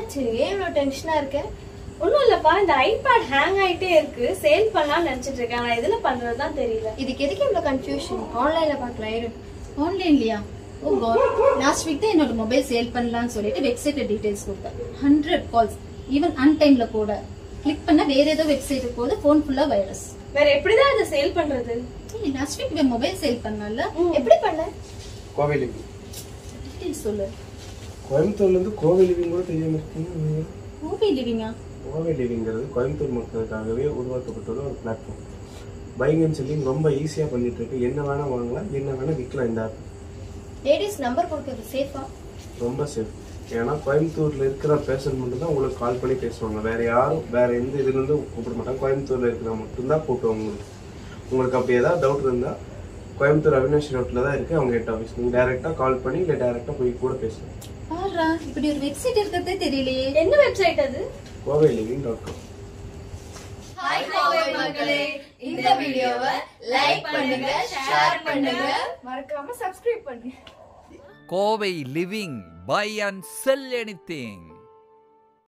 என்னாச்சு ஏன் இவ்வளவு டென்ஷனா இருக்க ஒண்ணும் இல்லப்பா இந்த ஐபேட் ஹேங் ஆயிட்டே இருக்கு சேல் பண்ணலாம்னு நினைச்சிட்டு இருக்கேன் நான் எதுல பண்றதுதான் தெரியல இதுக்கு எதுக்கு இவ்வளவு கன்ஃபியூஷன் ஆன்லைன்ல பார்க்கலாம் இரு ஆன்லைன்லயா ஓ காட் லாஸ்ட் வீக் தான் என்னோட மொபைல் சேல் பண்ணலாம்னு சொல்லிட்டு வெப்சைட் டீடைல்ஸ் கொடுத்தேன் ஹண்ட்ரட் கால்ஸ் ஈவன் அன்டைம்ல கூட கிளிக் பண்ண வேற ஏதோ வெப்சைட் போது ஃபோன் ஃபுல்லா வைரஸ் வேற எப்படிதான் இதை சேல் பண்றது லாஸ்ட் வீக் இவன் மொபைல் சேல் பண்ணல எப்படி பண்ண கோவை லிவிங் டீடைல்ஸ் சொல்லு கோயம்புத்தூர்ல இருந்து கோவை லிவிங் கூட தெரியாம இருக்கீங்க மூவி லிவிங்கா கோவை லிவிங்கிறது கோயம்புத்தூர் மக்களுக்காகவே உருவாக்கப்பட்டுள்ள ஒரு பிளாட்ஃபார்ம் பைங் அண்ட் செல்லிங் ரொம்ப ஈஸியாக பண்ணிட்டு இருக்கு என்ன வேணா வாங்கலாம் என்ன வேணா விற்கலாம் இந்த ஆப் லேடிஸ் நம்பர் கொடுக்கறது சேஃபா ரொம்ப சேஃப் ஏன்னா கோயம்புத்தூர்ல இருக்கிற பேஷண்ட் மட்டும் தான் உங்களுக்கு கால் பண்ணி பேசுவாங்க வேற யாரும் வேற எந்த இதுல இருந்து கூப்பிட மாட்டாங்க கோயம்புத்தூர்ல இருக்கிற மட்டும்தான் கூப்பிடுவாங்க உங்களுக்கு உங்களுக்கு அப்படி ஏதாவது டவுட் இருந்தா கோயம்புத்தூர் அவினாஷ் ரோட்ல தான் இருக்கு அவங்க ஹெட் ஆஃபீஸ் நீங்க டைரக்டா கால் பண்ணி இல்லை டைரக்டா போய் கூட பேசலாம் பாருடா இப்படி ஒரு வெப்சைட் இருக்கிறதே தெரியலையே என்ன வெப்சைட் அது Kovai living dot com hi Kovai மக்களே இந்த வீடியோவை லைக் பண்ணுங்க ஷேர் பண்ணுங்க மறக்காம சப்ஸ்கிரைப் பண்ணுங்க Kovai living buy and sell anything